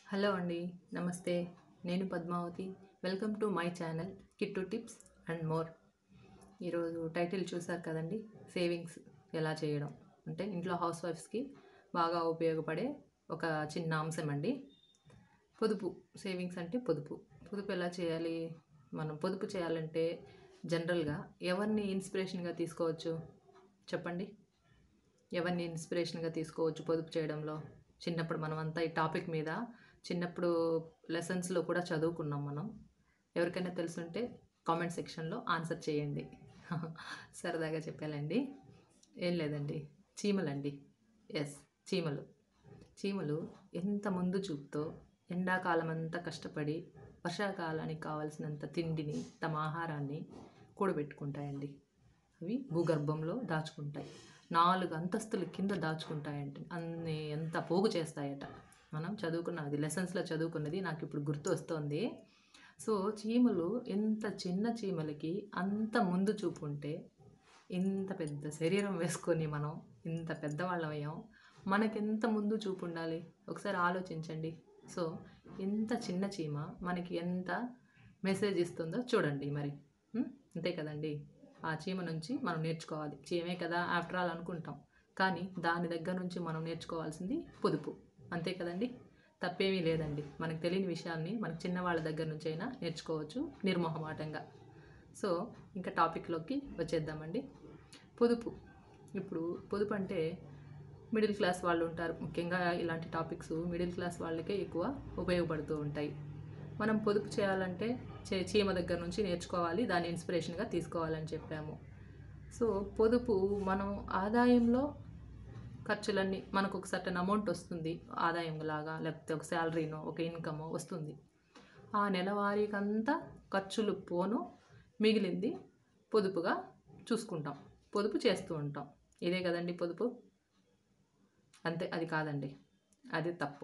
Hello అండి నమస్తే నేను Padmavathi welcome to my channel Kittu tips and more ఈరోజు టైటిల్ చూసారు కదండి సేవింగ్స్ ఎలా చేయడం అంటే ఇంట్లో హౌస్ వైఫ్స్కి బాగా ఉపయోగపడే ఒక చిన్న అంశం అండి పొదుపు సేవింగ్స్ అంటే పొదుపు పొదుపు ఎలా చేయాలి మనం పొదుపు చేయాలంటే జనరల్గా ఎవరిని ఇన్స్పిరేషన్గా తీసుకోవచ్చు చెప్పండి ఎవరిని ఇన్స్పిరేషన్గా తీసుకోవచ్చు పొదుపు చేయడంలో చిన్నప్పుడు మనం అంతా ఈ టాపిక్ మీద చిన్నప్పుడు లెసన్స్లో కూడా చదువుకున్నాం మనం ఎవరికైనా తెలుసుంటే కామెంట్ సెక్షన్లో ఆన్సర్ చేయండి సరదాగా చెప్పాలండి ఏం లేదండి చీమలండి ఎస్ చీమలు చీమలు ఎంత ముందు చూపుతో ఎండాకాలం అంతా కష్టపడి వర్షాకాలానికి కావాల్సినంత తిండిని తమ ఆహారాన్ని కూడబెట్టుకుంటాయండి అవి భూగర్భంలో దాచుకుంటాయి నాలుగు అంతస్తుల కింద దాచుకుంటాయంట అన్ని ఎంత పోగు చేస్తాయట మనం చదువుకున్న అది లెసన్స్లో చదువుకున్నది నాకు ఇప్పుడు గుర్తు వస్తుంది సో చీమలు ఎంత చిన్న చీమలకి అంత ముందు చూపు ఉంటే ఇంత పెద్ద శరీరం వేసుకొని మనం ఇంత పెద్దవాళ్ళమయ్యాం మనకెంత ముందు చూపు ఉండాలి ఒకసారి ఆలోచించండి సో ఎంత చిన్న చీమ మనకి ఎంత మెసేజ్ ఇస్తుందో చూడండి మరి ఉం? అంతే కదండి ఆ చీమ నుంచి మనం నేర్చుకోవాలి చీమే కదా ఆఫ్టర్ ఆల్ అనుకుంటాం కానీ దాని దగ్గర నుంచి మనం నేర్చుకోవాల్సింది పొదుపు అంతే కదండి తప్పేమీ లేదండి మనకు తెలియని విషయాల్ని మనకు చిన్నవాళ్ళ దగ్గర నుంచి అయినా నేర్చుకోవచ్చు నిర్మోహమాటంగా సో ఇంకా టాపిక్లోకి వచ్చేద్దామండి పొదుపు ఇప్పుడు పొదుపు అంటే మిడిల్ క్లాస్ వాళ్ళు ఉంటారు ముఖ్యంగా ఇలాంటి టాపిక్స్ మిడిల్ క్లాస్ వాళ్ళకే ఎక్కువ ఉపయోగపడుతూ ఉంటాయి మనం పొదుపు చేయాలంటే చే- చీమ దగ్గర నుంచి నేర్చుకోవాలి దాన్ని ఇన్స్పిరేషన్గా తీసుకోవాలని చెప్పాము సో పొదుపు మనం ఆదాయంలో ఖర్చులన్నీ మనకు ఒక సర్టన్ అమౌంట్ వస్తుంది ఆదాయం లాగా లేకపోతే ఒక శాలరీనో ఒక ఇన్కమో వస్తుంది ఆ నెలవారీకంతా ఖర్చులు పోను మిగిలింది పొదుపుగా చూసుకుంటాం పొదుపు చేస్తూ ఉంటాం ఇదే కదండి పొదుపు అంతే అది కాదండి అది తప్పు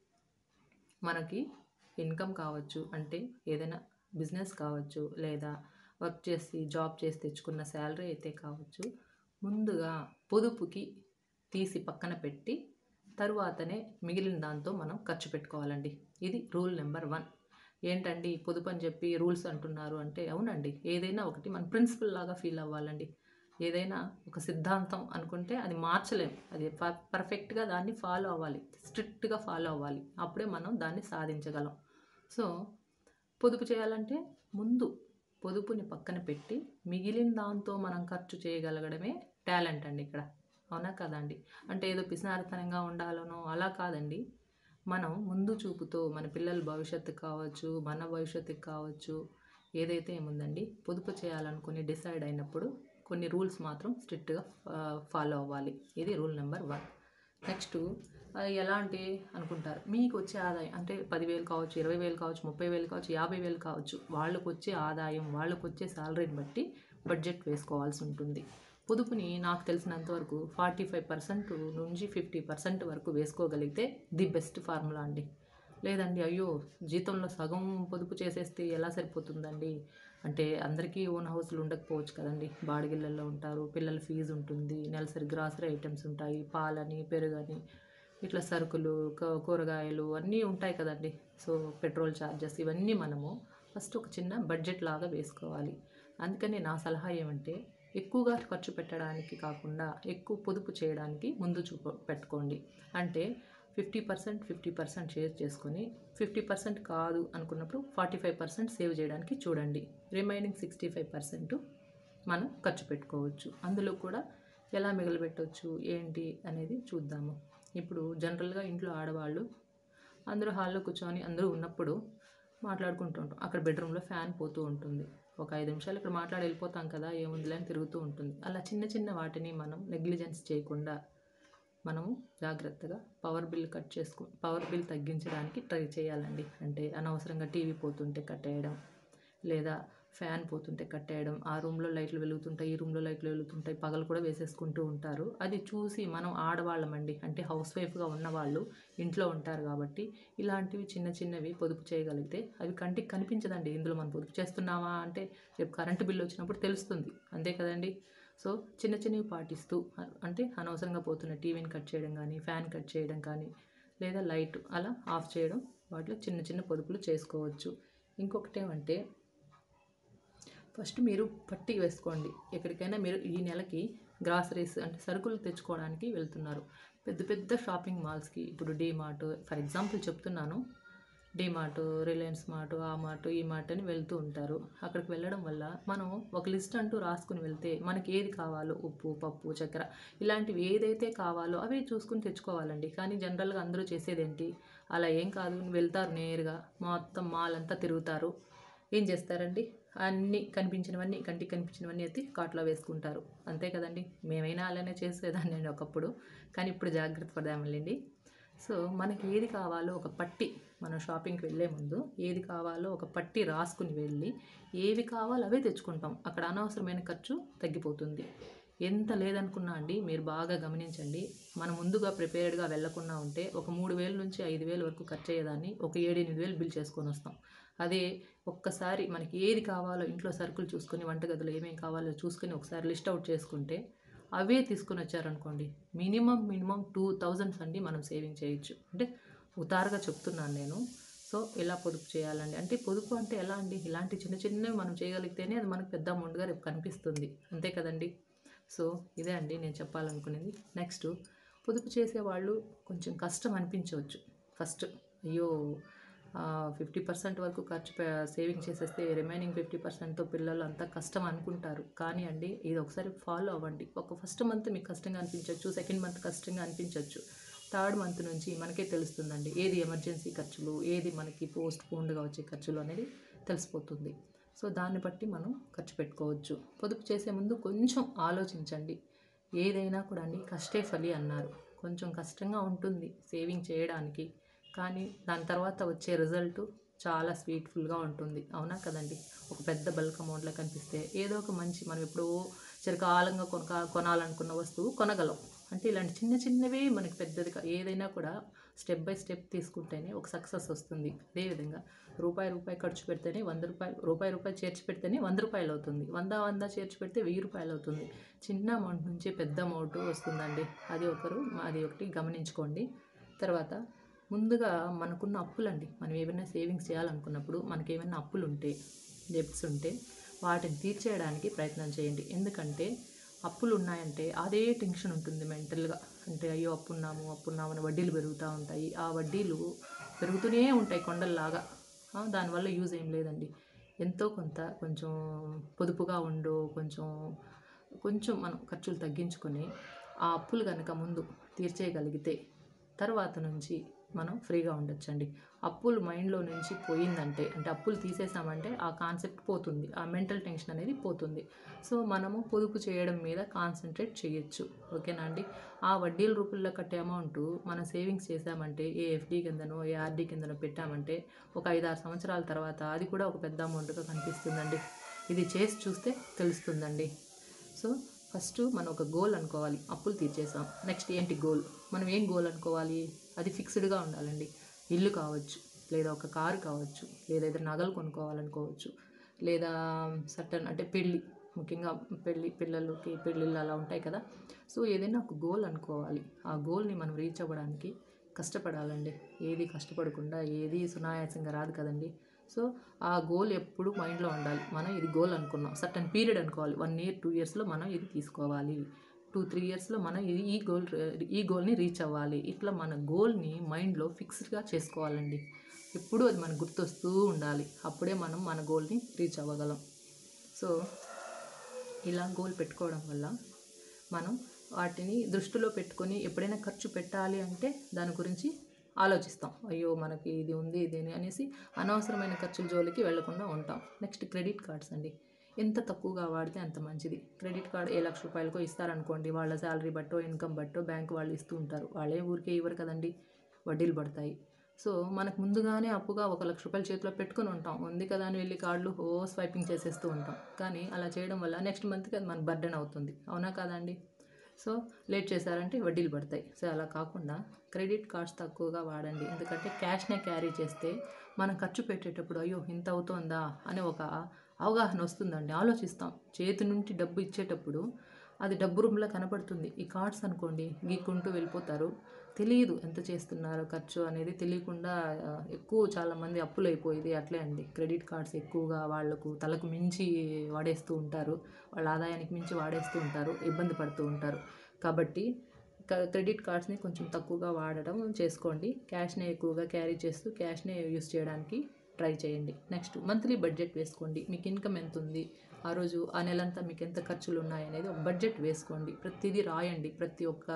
మనకి ఇన్కమ్ కావచ్చు అంటే ఏదైనా బిజినెస్ కావచ్చు లేదా వర్క్ చేసి జాబ్ చేసి తెచ్చుకున్న శాలరీ అయితే కావచ్చు ముందుగా పొదుపుకి తీసి పక్కన పెట్టి తరువాతనే మిగిలిన దాంతో మనం ఖర్చు పెట్టుకోవాలండి ఇది రూల్ నెంబర్ వన్ ఏంటండి పొదుపు అని చెప్పి రూల్స్ అంటున్నారు అంటే అవునండి ఏదైనా ఒకటి మన ప్రిన్సిపల్ లాగా ఫీల్ అవ్వాలండి ఏదైనా ఒక సిద్ధాంతం అనుకుంటే అది మార్చలేం అది పర్ పర్ఫెక్ట్గా దాన్ని ఫాలో అవ్వాలి స్ట్రిక్ట్గా ఫాలో అవ్వాలి అప్పుడే మనం దాన్ని సాధించగలం సో పొదుపు చేయాలంటే ముందు పొదుపుని పక్కన పెట్టి మిగిలిన దాంతో మనం ఖర్చు చేయగలగడమే టాలెంట్ అండి ఇక్కడ అవునా కదండి అంటే ఏదో పిసినారితనంగా ఉండాలనో అలా కాదండి మనం ముందు చూపుతో మన పిల్లల భవిష్యత్తు కావచ్చు మన భవిష్యత్తుకి కావచ్చు ఏదైతే ఏముందండి పొదుపు చేయాలనుకుని డిసైడ్ అయినప్పుడు కొన్ని రూల్స్ మాత్రం స్ట్రిక్ట్గా ఫాలో అవ్వాలి ఇది రూల్ నెంబర్ వన్ నెక్స్ట్ అది ఎలాంటి అనుకుంటారు మీకు వచ్చే ఆదాయం అంటే పదివేలు కావచ్చు ఇరవై వేలు కావచ్చు ముప్పై వేలు కావచ్చు యాభై వేలు కావచ్చు వాళ్ళకు వచ్చే ఆదాయం వాళ్ళకు వచ్చే శాలరీని బట్టి బడ్జెట్ వేసుకోవాల్సి ఉంటుంది పొదుపుని నాకు తెలిసినంత వరకు ఫార్టీ ఫైవ్ పర్సెంట్ నుంచి ఫిఫ్టీ పర్సెంట్ వరకు వేసుకోగలిగితే ది బెస్ట్ ఫార్ములా అండి లేదండి అయ్యో జీతంలో సగం పొదుపు చేసేస్తే ఎలా సరిపోతుందండి అంటే అందరికీ ఓన్ హౌస్లు ఉండకపోవచ్చు కదండి బాడిగిళ్ళల్లో ఉంటారు పిల్లల ఫీజు ఉంటుంది నెలసరి గ్రాసరీ ఐటమ్స్ ఉంటాయి పాలని పెరుగని ఇట్లా సరుకులు కూ- కూరగాయలు అన్నీ ఉంటాయి కదండి సో పెట్రోల్ ఛార్జెస్ ఇవన్నీ మనము ఫస్ట్ ఒక చిన్న బడ్జెట్ లాగా వేసుకోవాలి అందుకని నా సలహా ఏమంటే ఎక్కువగా ఖర్చు పెట్టడానికి కాకుండా ఎక్కువ పొదుపు చేయడానికి ముందు చూపు పెట్టుకోండి అంటే fifty percent fifty percent share చేసుకొని ఫిఫ్టీ పర్సెంట్ కాదు అనుకున్నప్పుడు ఫార్టీ ఫైవ్ పర్సెంట్ సేవ్ చేయడానికి చూడండి రిమైనింగ్ సిక్స్టీ ఫైవ్ పర్సెంట్ మనం ఖర్చు పెట్టుకోవచ్చు అందులో కూడా ఎలా మిగలబెట్టవచ్చు ఏంటి అనేది చూద్దాము ఇప్పుడు జనరల్గా ఇంట్లో ఆడవాళ్ళు అందరూ హాల్లో కూర్చొని అందరూ ఉన్నప్పుడు మాట్లాడుకుంటూ ఉంటాం అక్కడ బెడ్రూమ్లో ఫ్యాన్ పోతూ ఉంటుంది ఒక ఐదు నిమిషాలు ఇక్కడ మాట్లాడి వెళ్ళిపోతాం కదా ఏముందిలే అని తిరుగుతూ ఉంటుంది అలా చిన్న చిన్న వాటిని మనం నెగ్లిజెన్స్ చేయకుండా మనము జాగ్రత్తగా పవర్ బిల్ కట్ చేసుకో పవర్ బిల్ తగ్గించడానికి ట్రై చేయాలండి అంటే అనవసరంగా టీవీ పోతుంటే కట్టేయడం లేదా ఫ్యాన్ పోతుంటే కట్టేయడం ఆ రూమ్లో లైట్లు వెలుగుతుంటాయి ఈ రూమ్లో లైట్లు వెలుగుతుంటాయి పగలు కూడా వేసేసుకుంటూ ఉంటారు అది చూసి మనం ఆడవాళ్ళమండి అంటే హౌస్ వైఫ్గా ఉన్నవాళ్ళు ఇంట్లో ఉంటారు కాబట్టి ఇలాంటివి చిన్న చిన్నవి పొదుపు చేయగలిగితే అవి కంటికి కనిపించదండి ఇందులో మనం పొదుపు చేస్తున్నామా అంటే రేపు కరెంటు బిల్లు వచ్చినప్పుడు తెలుస్తుంది అంతే కదండి సో చిన్న చిన్నవి పాటిస్తూ అ- అంటే అనవసరంగా పోతున్న టీవీని కట్ చేయడం కానీ ఫ్యాన్ కట్ చేయడం కానీ లేదా లైట్ అలా ఆఫ్ చేయడం వాటిలో చిన్న చిన్న పొదుపులు చేసుకోవచ్చు ఇంకొకటి ఏమంటే ఫస్ట్ మీరు పట్టి వేసుకోండి ఎక్కడికైనా మీరు ఈ నెలకి గ్రాసరీస్ అంటే సరుకులు తెచ్చుకోవడానికి వెళ్తున్నారు పెద్ద పెద్ద షాపింగ్ మాల్స్కి ఇప్పుడు డీమార్ట్ ఫర్ ఎగ్జాంపుల్ చెప్తున్నాను డీమార్ట్ రిలయన్స్ మార్ట్ ఆ మార్ట్ ఈ మార్ట్ అని వెళ్తూ ఉంటారు అక్కడికి వెళ్ళడం వల్ల మనం ఒక లిస్ట్ అంటూ రాసుకుని వెళ్తే మనకి ఏది కావాలో ఉప్పు పప్పు చక్కెర ఇలాంటివి ఏదైతే కావాలో అవి చూసుకుని తెచ్చుకోవాలండి కానీ జనరల్గా అందరూ చేసేదేంటి అలా ఏం కాదు వెళ్తారు నేరుగా మొత్తం మాల్ అంతా తిరుగుతారు ఏం చేస్తారండి అన్నీ కనిపించినవన్నీ కంటికి కనిపించినవన్నీ ఎత్తి కార్ట్లో వేసుకుంటారు అంతే కదండి మేమైనా అలానే చేసేదాన్ని అండి ఒకప్పుడు కానీ ఇప్పుడు జాగ్రత్త పడదామండి సో మనకి ఏది కావాలో ఒక పట్టి మనం షాపింగ్కి వెళ్ళే ముందు ఏది కావాలో ఒక పట్టి రాసుకుని వెళ్ళి ఏవి కావాలో అవే తెచ్చుకుంటాం అక్కడ అనవసరమైన ఖర్చు తగ్గిపోతుంది ఎంత లేదనుకున్నా అండి మీరు బాగా గమనించండి మనం ముందుగా ప్రిపేర్డ్గా వెళ్ళకుండా ఉంటే ఒక మూడు వేల నుంచి ఐదు వేల వరకు ఖర్చు అయ్యేదాన్ని ఒక ఏడు ఎనిమిది వేలు బిల్ చేసుకొని వస్తాం అదే ఒక్కసారి మనకి ఏది కావాలో ఇంట్లో సరుకులు చూసుకొని వంటగదిలో ఏమేమి కావాలో చూసుకొని ఒకసారి లిస్ట్ అవుట్ చేసుకుంటే అవే తీసుకొని వచ్చారనుకోండి మినిమం మినిమం టూ థౌజండ్స్ అండి మనం సేవింగ్ చేయొచ్చు అంటే ఉతారుగా చెప్తున్నాను నేను సో ఇలా పొదుపు చేయాలండి అంటే పొదుపు అంటే ఎలా అండి ఇలాంటి చిన్న చిన్నవి మనం చేయగలిగితేనే అది మనకు పెద్ద అమౌంట్గా రేపు కనిపిస్తుంది అంతే కదండి సో ఇదే అండి నేను చెప్పాలనుకునేది నెక్స్ట్ పొదుపు చేసేవాళ్ళు కొంచెం కష్టం అనిపించవచ్చు ఫస్ట్ అయ్యో ఫిఫ్టీ పర్సెంట్ వరకు ఖర్చు సేవింగ్ చేసేస్తే రిమైనింగ్ ఫిఫ్టీ పర్సెంట్తో పిల్లలు అంతా కష్టం అనుకుంటారు కానీ అండి ఇది ఒకసారి ఫాలో అవ్వండి ఒక ఫస్ట్ మంత్ మీకు కష్టంగా అనిపించవచ్చు సెకండ్ మంత్ కష్టంగా అనిపించవచ్చు థర్డ్ మంత్ నుంచి మనకే తెలుస్తుందండి ఏది ఎమర్జెన్సీ ఖర్చులు ఏది మనకి పోస్ట్ పోన్డ్గా వచ్చే ఖర్చులు అనేది తెలిసిపోతుంది సో దాన్ని బట్టి మనం ఖర్చు పెట్టుకోవచ్చు పొదుపు చేసే ముందు కొంచెం ఆలోచించండి ఏదైనా కూడా అండి కష్టే ఫలి అన్నారు కొంచెం కష్టంగా ఉంటుంది సేవింగ్ చేయడానికి కానీ దాని తర్వాత వచ్చే రిజల్ట్ చాలా స్వీట్ఫుల్గా ఉంటుంది అవునా కదండి ఒక పెద్ద బల్క్ అమౌంట్లో కనిపిస్తే ఏదో ఒక మంచి మనం ఎప్పుడో చిరకాలంగా కొనక కొనాలనుకున్న వస్తువు కొనగలం అంటే ఇలాంటి చిన్న చిన్నవే మనకి పెద్దదిగా ఏదైనా కూడా స్టెప్ బై స్టెప్ తీసుకుంటేనే ఒక సక్సెస్ వస్తుంది అదేవిధంగా రూపాయి రూపాయి ఖర్చు పెడితేనే వంద రూపాయలు రూపాయి రూపాయి చేర్చి పెడితేనే వంద రూపాయలు అవుతుంది వంద వంద చేర్చి పెడితే వెయ్యి రూపాయలు అవుతుంది చిన్న అమౌంట్ నుంచి పెద్ద అమౌంట్ వస్తుందండి అది ఒకరు అది ఒకటి గమనించుకోండి తర్వాత ముందుగా మనకున్న అప్పులండి మనం ఏమైనా సేవింగ్స్ చేయాలనుకున్నప్పుడు మనకి ఏమైనా అప్పులు ఉంటే డెబ్ట్స్ ఉంటే వాటిని తీర్చేయడానికి ప్రయత్నం చేయండి ఎందుకంటే అప్పులు ఉన్నాయంటే అదే టెన్షన్ ఉంటుంది మెంటల్గా అంటే అయ్యో అప్పున్నాము అప్పున్నాము అని వడ్డీలు పెరుగుతూ ఉంటాయి ఆ వడ్డీలు పెరుగుతూనే ఉంటాయి కొండల్లాగా ఆ, దానివల్ల యూజ్ ఏం లేదండి ఎంతో కొంత కొంచెం పొదుపుగా ఉండు కొంచెం కొంచెం మనం ఖర్చులు తగ్గించుకొని ఆ అప్పులు కనుక ముందు తీర్చేయగలిగితే తర్వాత నుంచి మనం ఫ్రీగా ఉండొచ్చండి అప్పులు మైండ్లో నుంచి పోయిందంటే అంటే అప్పులు తీసేసామంటే ఆ కాన్సెప్ట్ పోతుంది ఆ మెంటల్ టెన్షన్ అనేది పోతుంది సో మనము పొదుపు చేయడం మీద కాన్సన్ట్రేట్ చేయొచ్చు ఓకేనా అండి ఆ వడ్డీల రూపంలో కట్టే అమౌంట్ మనం సేవింగ్స్ చేసామంటే ఏ ఎఫ్డి కిందనో ఏ ఆర్డీ కిందనో పెట్టామంటే ఒక ఐదు ఆరు సంవత్సరాల తర్వాత అది కూడా ఒక పెద్ద అమౌంట్గా కనిపిస్తుందండి ఇది చేసి చూస్తే తెలుస్తుందండి సో ఫస్ట్ మనం ఒక గోల్ అనుకోవాలి అప్పులు తీర్చేసాం నెక్స్ట్ ఏంటి గోల్ మనం ఏం గోల్ అనుకోవాలి అది ఫిక్స్డ్గా ఉండాలండి ఇల్లు కావచ్చు లేదా ఒక కారు కావచ్చు లేదా ఏదైనా నగలు కొనుక్కోవాలనుకోవచ్చు లేదా సర్టన్ అంటే పెళ్ళి ముఖ్యంగా పెళ్ళి పిల్లలకి పెళ్ళిళ్ళు అలా ఉంటాయి కదా సో ఏదైనా ఒక గోల్ అనుకోవాలి ఆ గోల్ని మనం రీచ్ అవ్వడానికి కష్టపడాలండి ఏది కష్టపడకుండా ఏది సునాయాసంగా రాదు కదండి సో ఆ గోల్ ఎప్పుడు మైండ్లో ఉండాలి మనం ఇది గోల్ అనుకున్నాం సర్టన్ పీరియడ్ అనుకోవాలి వన్ ఇయర్ టూ ఇయర్స్లో మనం ఇది తీసుకోవాలి టూ త్రీ ఇయర్స్లో మనం ఇది ఈ గోల్ ఈ గోల్ని రీచ్ అవ్వాలి ఇట్లా మన గోల్ని మైండ్లో ఫిక్స్డ్గా చేసుకోవాలండి ఎప్పుడూ అది మనకు గుర్తొస్తూ ఉండాలి అప్పుడే మనం మన గోల్ని రీచ్ అవ్వగలం సో ఇలా గోల్ పెట్టుకోవడం వల్ల మనం వాటిని దృష్టిలో పెట్టుకొని ఎప్పుడైనా ఖర్చు పెట్టాలి అంటే దాని గురించి ఆలోచిస్తాం అయ్యో మనకి ఇది ఉంది ఇది అని అనేసి అనవసరమైన ఖర్చుల జోలికి వెళ్లకుండా ఉంటాం నెక్స్ట్ క్రెడిట్ కార్డ్స్ అండి ఎంత తక్కువగా వాడితే అంత మంచిది క్రెడిట్ కార్డ్ ఏ లక్ష రూపాయలకో ఇస్తారనుకోండి వాళ్ళ శాలరీ బట్టో ఇన్కమ్ బట్టో బ్యాంక్ వాళ్ళు ఇస్తూ ఉంటారు వాళ్ళే ఊరికే ఇవ్వరు కదండి వడ్డీలు పడతాయి సో మనకు ముందుగానే అప్పుగా ఒక లక్ష రూపాయలు చేతిలో పెట్టుకుని ఉంటాం ఉంది కదా అని వెళ్ళి కార్డులు ఓ స్వైపింగ్ చేసేస్తూ ఉంటాం కానీ అలా చేయడం వల్ల నెక్స్ట్ మంత్కి అది మనకు బర్డెన్ అవుతుంది అవునా కాదండి సో లేట్ చేశారంటే వడ్డీలు పడతాయి సో అలా కాకుండా క్రెడిట్ కార్డ్స్ తక్కువగా వాడండి ఎందుకంటే క్యాష్నే క్యారీ చేస్తే మనం ఖర్చు పెట్టేటప్పుడు అయ్యో ఇంత అవుతోందా అనే ఒక అవగాహన వస్తుందండి ఆలోచిస్తాం చేతి నుండి డబ్బు ఇచ్చేటప్పుడు అది డబ్బు రూమ్లో కనపడుతుంది ఈ కార్డ్స్ అనుకోండి గీక్కుంటూ వెళ్ళిపోతారు తెలియదు ఎంత చేస్తున్నారో ఖర్చు అనేది తెలియకుండా ఆ, ఎక్కువ చాలామంది అప్పులు అయిపోయేది అట్లే అండి క్రెడిట్ కార్డ్స్ ఎక్కువగా వాళ్ళకు తలకు మించి వాడేస్తూ ఉంటారు వాళ్ళ ఆదాయానికి మించి వాడేస్తూ ఉంటారు ఇబ్బంది పడుతూ ఉంటారు కాబట్టి క- క్రెడిట్ కార్డ్స్ని కొంచెం తక్కువగా వాడడం చేసుకోండి క్యాష్నే ఎక్కువగా క్యారీ చేస్తూ క్యాష్నే యూస్ చేయడానికి ట్రై చేయండి నెక్స్ట్ మంత్లీ బడ్జెట్ వేసుకోండి మీకు ఇన్కమ్ ఎంత ఉంది ఆ రోజు ఆ నెలంతా మీకు ఎంత ఖర్చులు ఉన్నాయనేది ఒక బడ్జెట్ వేసుకోండి ప్రతిదీ రాయండి ప్రతి ఒక్క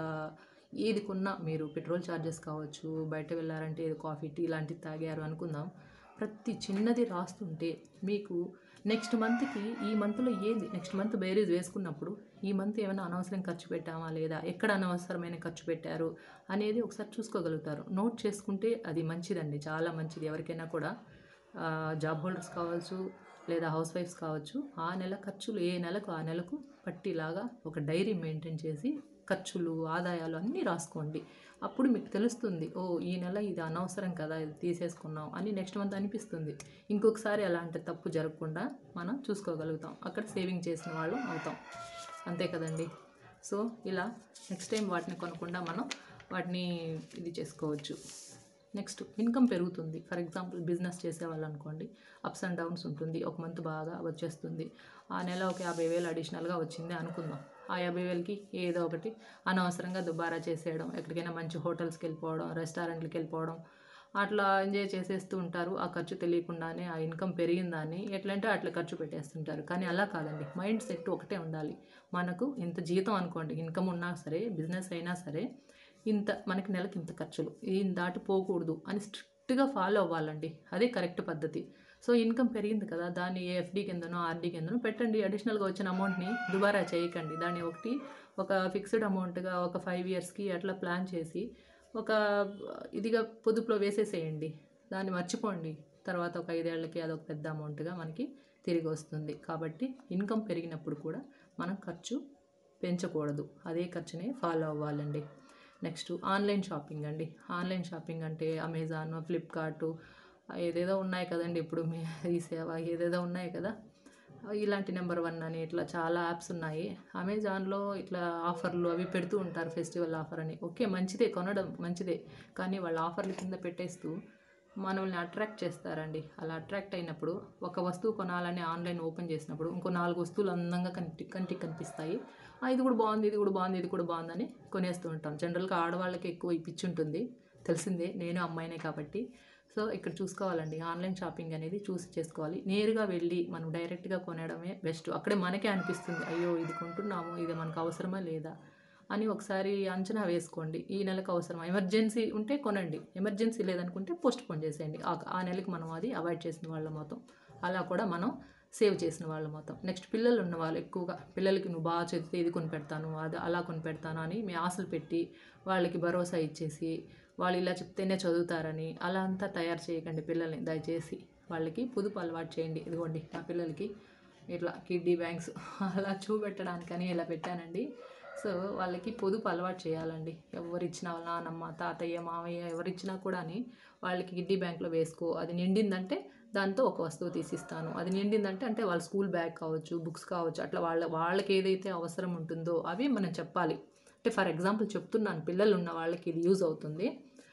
ఏది కొన్నా మీరు పెట్రోల్ ఛార్జెస్ కావచ్చు బయట వెళ్ళారంటే ఏదో కాఫీ టీ లాంటివి తాగారు అనుకుందాం ప్రతి చిన్నది రాస్తుంటే మీకు నెక్స్ట్ మంత్కి ఈ మంత్లో ఏంది నెక్స్ట్ మంత్ బేరీజ్ వేసుకున్నప్పుడు ఈ మంత్ ఏమైనా అనవసరం ఖర్చు పెట్టామా లేదా ఎక్కడ అనవసరమైన ఖర్చు పెట్టారు అనేది ఒకసారి చూసుకోగలుగుతారు నోట్ చేసుకుంటే అది మంచిదండి చాలా మంచిది ఎవరికైనా కూడా ఆ, జాబ్ హోల్డర్స్ కావచ్చు లేదా హౌస్ వైఫ్స్ కావచ్చు ఆ నెల ఖర్చులు ఏ నెలకు ఆ నెలకు పట్టిలాగా ఒక డైరీ మెయింటైన్ చేసి ఖర్చులు ఆదాయాలు అన్నీ రాసుకోండి అప్పుడు మీకు తెలుస్తుంది ఓ ఈ నెల ఇది అనవసరం కదా ఇది తీసేసుకున్నాం అని నెక్స్ట్ మంత్ అనిపిస్తుంది ఇంకొకసారి అలాంటి తప్పు జరగకుండా మనం చూసుకోగలుగుతాం అక్కడ సేవింగ్ చేసిన వాళ్ళం అవుతాం అంతే కదండి సో ఇలా నెక్స్ట్ టైం వాటిని కొనకుండా మనం వాటిని ఇది చేసుకోవచ్చు నెక్స్ట్ ఇన్కమ్ పెరుగుతుంది ఫర్ ఎగ్జాంపుల్ బిజినెస్ చేసేవాళ్ళు అనుకోండి అప్స్ అండ్ డౌన్స్ ఉంటుంది ఒక మంత్ బాగా వచ్చేస్తుంది ఆ నెల ఒక యాభై వేలు అడిషనల్గా వచ్చింది అనుకుందాం ఆ యాభై వేలకి ఏదో ఒకటి అనవసరంగా దుబారా చేసేయడం ఎక్కడికైనా మంచి హోటల్స్కి వెళ్ళిపోవడం రెస్టారెంట్లకి వెళ్ళిపోవడం అట్లా ఎంజాయ్ చేసేస్తూ ఉంటారు ఆ ఖర్చు తెలియకుండానే ఆ ఇన్కమ్ పెరిగిందని ఎట్లంటే అట్లా ఖర్చు పెట్టేస్తుంటారు కానీ అలా కాదండి మైండ్ సెట్ ఒకటే ఉండాలి మనకు ఇంత జీతం అనుకోండి ఇన్కమ్ ఉన్నా సరే బిజినెస్ అయినా సరే ఇంత మనకి నెలకి ఇంత ఖర్చులు ఈయన దాటి పోకూడదు అని స్ట్రిక్ట్గా ఫాలో అవ్వాలండి అదే కరెక్ట్ పద్ధతి సో ఇన్కమ్ పెరిగింది కదా దాన్ని ఎఫ్డి కిందనో ఆర్డీ కిందనో పెట్టండి అడిషనల్గా వచ్చిన అమౌంట్ని దుబారా చేయకండి దాన్ని ఒకటి ఒక ఫిక్స్డ్ అమౌంట్గా ఒక ఫైవ్ ఇయర్స్కి అట్లా ప్లాన్ చేసి ఒక ఇదిగా పొదుపులో వేసేసేయండి దాన్ని మర్చిపోండి తర్వాత ఒక ఐదేళ్లకి అదొక పెద్ద అమౌంట్గా మనకి తిరిగి వస్తుంది కాబట్టి ఇన్కమ్ పెరిగినప్పుడు కూడా మనం ఖర్చు పెంచకూడదు అదే ఖర్చునే ఫాలో అవ్వాలండి నెక్స్ట్ ఆన్లైన్ షాపింగ్ అండి ఆన్లైన్ షాపింగ్ అంటే అమెజాన్ ఫ్లిప్కార్ట్ ఏదేదో ఉన్నాయి కదండి ఇప్పుడు మీ ఈ సేవ ఏదేదో ఉన్నాయి కదా ఇలాంటి నెంబర్ వన్ అని ఇట్లా చాలా యాప్స్ ఉన్నాయి అమెజాన్లో ఇట్లా ఆఫర్లు అవి పెడుతూ ఉంటారు ఫెస్టివల్ ఆఫర్ అని ఓకే మంచిదే కొనడం మంచిదే కానీ వాళ్ళ ఆఫర్ల కింద పెట్టేస్తూ మనల్ని అట్రాక్ట్ చేస్తారండి అలా అట్రాక్ట్ అయినప్పుడు ఒక వస్తువు కొనాలని ఆన్లైన్ ఓపెన్ చేసినప్పుడు ఇంకో నాలుగు వస్తువులు అందంగా కంటి కంటికి కనిపిస్తాయి "ఆ, ఇది కూడా బాగుంది ఇది కూడా బాగుంది ఇది కూడా బాగుందని కొనేస్తూ ఉంటాం జనరల్గా ఆడవాళ్ళకి ఎక్కువ ఈ పిచ్చి ఉంటుంది తెలిసిందే నేను అమ్మాయినే కాబట్టి సో ఇక్కడ చూసుకోవాలండి ఆన్లైన్ షాపింగ్ అనేది చూసి చేసుకోవాలి నేరుగా వెళ్ళి మనం డైరెక్ట్గా కొనడమే బెస్ట్ అక్కడే మనకే అనిపిస్తుంది అయ్యో ఇది కొంటున్నాము ఇది మనకు అవసరమా లేదా అని ఒకసారి అంచనా వేసుకోండి ఈ నెలకు అవసరమా ఎమర్జెన్సీ ఉంటే కొనండి ఎమర్జెన్సీ లేదనుకుంటే పోస్ట్ పోన్ చేసేయండి ఆ- ఆ నెలకి మనం అది అవాయిడ్ చేసిన వాళ్ళ మొత్తం అలా కూడా మనం సేవ్ చేసిన వాళ్ళ మొత్తం నెక్స్ట్ పిల్లలు ఉన్న వాళ్ళు ఎక్కువగా పిల్లలకి నువ్వు బాగా చదివితే ఇది కొని పెడతాను అది అలా కొని పెడతాను అని మీ ఆశలు పెట్టి వాళ్ళకి భరోసా ఇచ్చేసి వాళ్ళు ఇలా చెప్తేనే చదువుతారని అలా అంతా తయారు చేయకండి పిల్లల్ని దయచేసి వాళ్ళకి పొదుపు అలవాటు చేయండి ఇదిగోండి నా పిల్లలకి ఇట్లా కిడ్డీ బ్యాంక్స్ అలా చూపెట్టడానికని ఇలా పెట్టానండి సో వాళ్ళకి పొదుపు అలవాటు చేయాలండి ఎవరిచ్చినా వాళ్ళ నాన్నమ్మ తాతయ్య మామయ్య ఎవరిచ్చినా కూడా వాళ్ళకి కిడ్డీ బ్యాంక్లో వేసుకో అది నిండిందంటే దాంతో ఒక వస్తువు తీసిస్తాను అది నిండిందంటే అంటే వాళ్ళ స్కూల్ బ్యాగ్ కావచ్చు బుక్స్ కావచ్చు అట్లా వాళ్ళ వాళ్ళకి ఏదైతే అవసరం ఉంటుందో అవి మనం చెప్పాలి అంటే ఫర్ ఎగ్జాంపుల్ చెప్తున్నాను పిల్లలు ఉన్న వాళ్ళకి ఇది యూజ్ అవుతుంది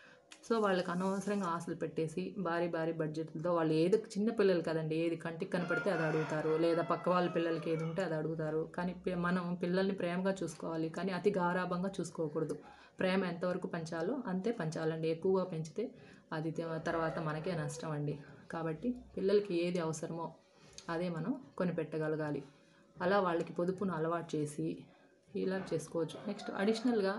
సో వాళ్ళకి అనవసరంగా ఆశలు పెట్టేసి భారీ భారీ బడ్జెట్లతో వాళ్ళు ఏది చిన్న పిల్లలు కదండి ఏది కంటికి కనపడితే అది అడుగుతారు లేదా పక్క వాళ్ళ పిల్లలకి ఏది ఉంటే అది అడుగుతారు కానీ పి- మనం పిల్లల్ని ప్రేమగా చూసుకోవాలి కానీ అతి గారాభంగా చూసుకోకూడదు ప్రేమ ఎంతవరకు పెంచాలో అంతే పెంచాలండి ఎక్కువగా పెంచితే అది తే- తర్వాత మనకే నష్టం అండి కాబట్టి పిల్లలకి ఏది అవసరమో అదే మనం కొనిపెట్టగలగాలి అలా వాళ్ళకి పొదుపును అలవాటు చేసి ఇలా చేసుకోవచ్చు నెక్స్ట్ అడిషనల్గా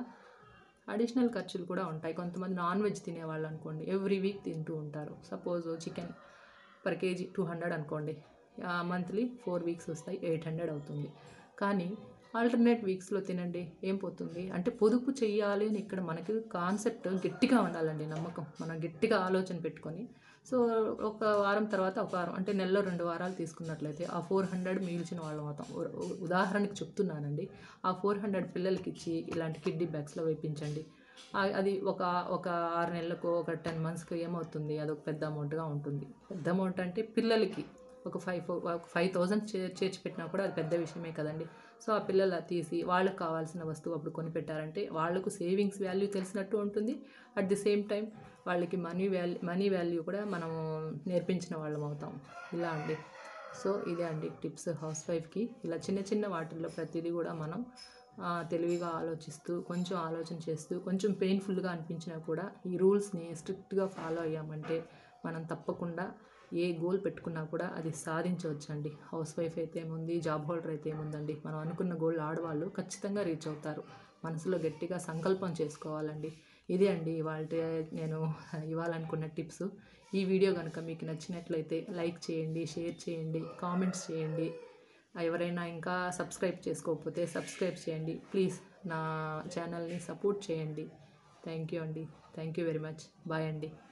అడిషనల్ ఖర్చులు కూడా ఉంటాయి కొంతమంది నాన్ వెజ్ తినేవాళ్ళు అనుకోండి ఎవ్రీ వీక్ తింటూ ఉంటారు suppose chicken per KG two hundred అనుకోండి మంత్లీ ఫోర్ వీక్స్ వస్తాయి ఎయిట్ హండ్రెడ్ అవుతుంది కానీ ఆల్టర్నేట్ వీక్స్లో తినండి ఏం పోతుంది అంటే పొదుపు చెయ్యాలి అని ఇక్కడ మనకి కాన్సెప్ట్ గట్టిగా ఉండాలండి నమ్మకం మనం గట్టిగా ఆలోచన పెట్టుకొని సో ఒక వారం తర్వాత ఒక వారం అంటే నెలలో రెండు వారాలు తీసుకున్నట్లయితే ఆ ఫోర్ హండ్రెడ్ మిగిల్చిన వాళ్ళ మొత్తం ఉ- ఉ- ఉదాహరణకి చెప్తున్నానండి ఆ ఫోర్ హండ్రెడ్ పిల్లలకి ఇచ్చి ఇలాంటి కిడ్డీ బ్యాగ్స్లో వేయించండి ఆ- అది ఒక ఒక ఆరు నెలలకు ఒక టెన్ మంత్స్కి ఏమవుతుంది అది ఒక పెద్ద అమౌంట్గా ఉంటుంది పెద్ద అమౌంట్ అంటే పిల్లలకి ఒక ఫైవ్ ఒక ఫైవ్ థౌజండ్ చే చేర్చి పెట్టినా కూడా అది పెద్ద విషయమే కదండి సో ఆ పిల్లలు అది తీసి వాళ్ళకి కావాల్సిన వస్తువు అప్పుడు కొనిపెట్టారంటే వాళ్ళకు సేవింగ్స్ వాల్యూ తెలిసినట్టు ఉంటుంది అట్ ది సేమ్ టైం వాళ్ళకి మనీ వాల్యూ మనీ వాల్యూ కూడా మనం నేర్పించిన వాళ్ళం అవుతాం ఇలా అండి సో ఇదే అండి టిప్స్ హౌస్ వైఫ్కి ఇలా చిన్న చిన్న వాటిల్లో ప్రతిదీ కూడా మనం ఆ, తెలివిగా ఆలోచిస్తూ కొంచెం ఆలోచన చేస్తూ కొంచెం పెయిన్ఫుల్గా అనిపించినా కూడా ఈ రూల్స్ని స్ట్రిక్ట్గా ఫాలో అయ్యామంటే మనం తప్పకుండా ఏ గోల్ పెట్టుకున్నా కూడా అది సాధించవచ్చండి హౌస్ వైఫ్ అయితే ఏముంది జాబ్ హోల్డర్ అయితే ఏముందండి మనం అనుకున్న గోల్ ఆడవాళ్ళు ఖచ్చితంగా రీచ్ అవుతారు మనసులో గట్టిగా సంకల్పం చేసుకోవాలండి ఇదే అండి ఇవాళ నేను ఇవ్వాలనుకున్న టిప్స్ ఈ వీడియో కనుక మీకు నచ్చినట్లయితే లైక్ చేయండి షేర్ చేయండి కామెంట్స్ చేయండి ఎవరైనా ఇంకా సబ్స్క్రైబ్ చేసుకోకపోతే సబ్స్క్రైబ్ చేయండి ప్లీజ్ నా ఛానల్ని సపోర్ట్ చేయండి థ్యాంక్ యూ అండి thank you very much bye అండి